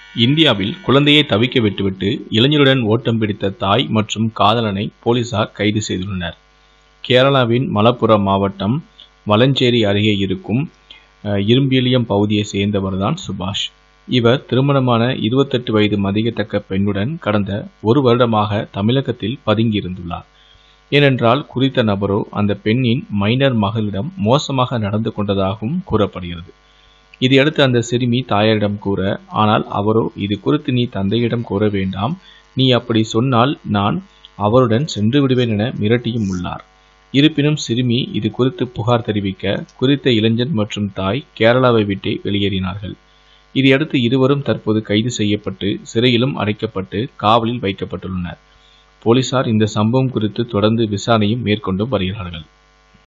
இந்தியாவில் குழந்தையை தவிக்க விட்டுவிட்டு இளைஞருடன் ஓட்டம் பிடித்த தாய் மற்றும் காதலனை போலீசார் கைது செய்துள்ளனர் கேரளாவின் மலப்புரம் மாவட்டம் வலஞ்சேரி அருகே இருக்கும் அஹ், இரும்பிலியம் பகுதியை சேர்ந்தவர்தான் சுபாஷ் இவர் திருமணமான இருபத்தெட்டு வயது மதிக்கத்தக்க பெண்ணுடன் கடந்த ஒரு வருடமாக தமிழகத்தில் பதுங்கியிருந்துள்ளார் ஏனென்றால் குறித்த நபரோ அந்த பெண்ணின் மைனர் மகளிடம் மோசமாக நடந்து கொண்டதாகவும் கூறப்படுகிறது இதையடுத்து அந்த சிறுமி தாயாரிடம் கூற ஆனால் அவரோ இது குறித்து நீ தந்தையிடம் கூற வேண்டாம் நீ அப்படி சொன்னால் நான் அவருடன் சென்று விடுவேன் என மிரட்டியும் உள்ளார் இருப்பினும் சிறுமி இது குறித்து புகார் தெரிவிக்க குறித்த இளைஞன் மற்றும் தாய் கேரளாவை விட்டே வெளியேறினார்கள் இதையடுத்து இருவரும் தற்போது கைது செய்யப்பட்டு சிறையிலும் அடைக்கப்பட்டு காவலில் வைக்கப்பட்டுள்ளனர் போலீசார் இந்த சம்பவம் குறித்து தொடர்ந்து விசாரணையும் மேற்கொண்டு வருகிறார்கள்